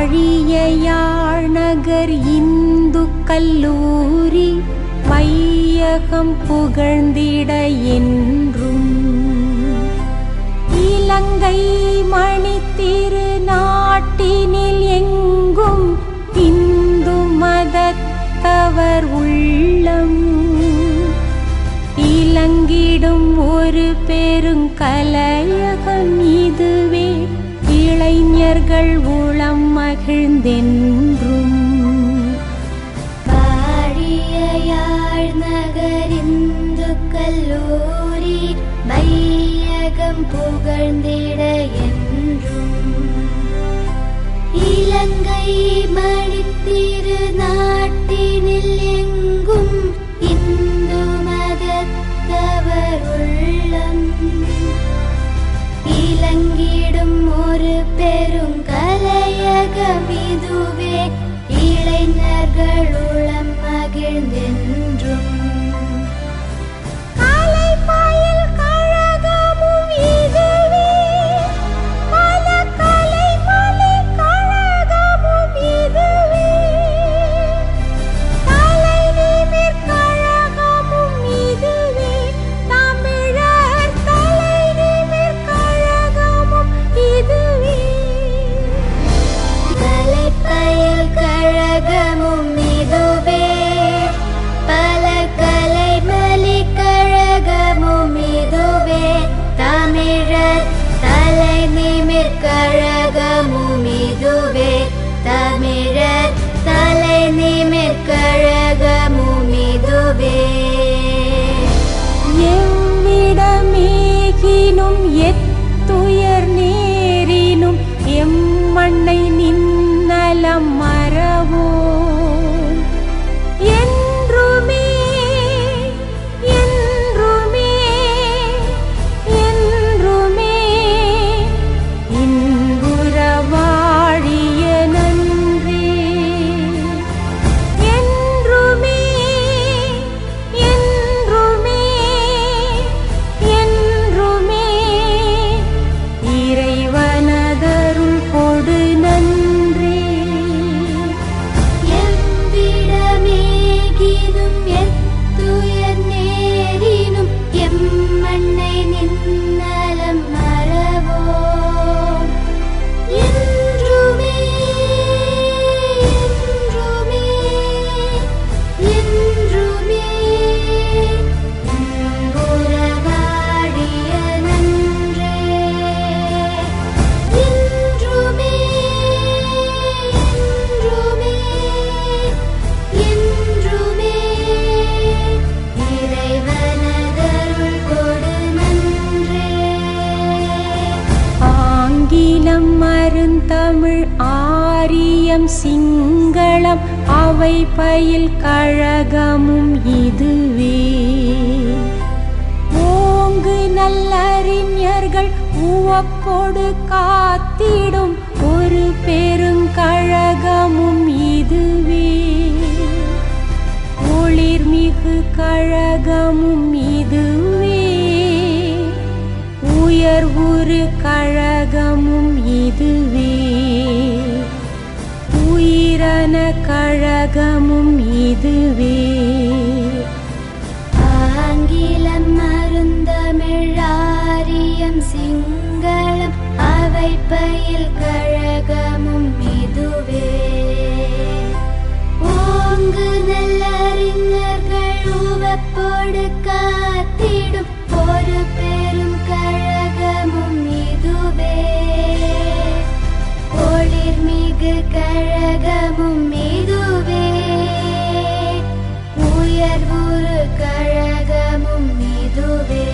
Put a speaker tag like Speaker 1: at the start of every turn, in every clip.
Speaker 1: வாழிய யாழ்நகர் இந்து கல்லூரி வையகம் புகழ்ந்திட என்றும் இலங்கை மணி திரு நாட்டினில் எங்கும் இந்து மதத்தவர் உள்ளம் இலங்கிடும் ஒரு பெருங்கலையகம் இதுவே இளைஞர்கள் உளம் மகிழ்ந்தென்றும்
Speaker 2: வாழிய யாழ்நகரிந்து கல்லூரி வையகம் புகழ்ந்திட என்றும் இலங்கை மணித்திரு நாட்டினில் எங்கும் இந்து மதத்தவர் உள்ளம் இலங்கிடும் ஒரு பெருங்கலையகம் இதுவே இளைஞர்கள் உளம் மகிழ்ந்தென்றும் கலைப்பயில் கழகமும் இதுவே பல கலைமலை கழகமும் இதுவே தலைநிமிர் கழகமும் இதுவே தமிழர் தலைநிமிர் கழகமும் இதுவே கலைப்பயில் கழகமும் இதுவே பல கலைமலி கழகமும் இதுவே தமிழர் தலை நிமிர் கழகமும் இதுவே தமிழர் தலை நிமிர் கழகமும் இதுவே
Speaker 1: எவ்விடமேகினும் எத்துயர் நேரினும் எம்மண்ணை நின்னலம் மறவோம் என்றுமே என்றுமே என்றுமே இன்புற வாழிய நன்றே என்றுமே என்றுமே என்றுமே இறைவனதருள் கொடு நன்றே
Speaker 2: எவ்விடமேகினும் எத்துயர் நேரினும் எம்மண்ணை நின்னலம் மறவோம் என்றுமே என்றுமே என்றுமே அன்புறவாடிய நன்றே என்றுமே என்றுமே என்றுமே இறைவனதருள் கொடு நன்றே
Speaker 1: ஆங்கிலம் மருந்தமிழ் ஆரியம் சிங்களம் அவை பயில் கழகமும் இதுவே ஓங்கு நல்லறிஞர்கள் உவப்பொடு காத்திடும் ஒரு பெருங்கழகமும் இதுவே ஒளிர்மிகு கழகமும் இதுவே உயர்வுரு கழகமும் இதுவே உயிரன கழகமும் இதுவே
Speaker 2: ஆங்கிலம் மருந்தமிழாரியம் சிங்களம் அவை பயில் கழகமும் இதுவே ஓங்கு நல்லறிஞர்கள் உவப்போடு காத்திடும் ஒரு பெரும் கழகமும் இதுவே ஒளிர்மிகு கழகமும் இதுவே உயர்வுரு கழகமும் இதுவே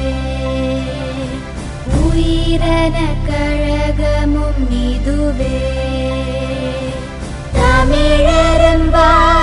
Speaker 2: உயிரன கழகமும் இதுவே தமிழரும் வா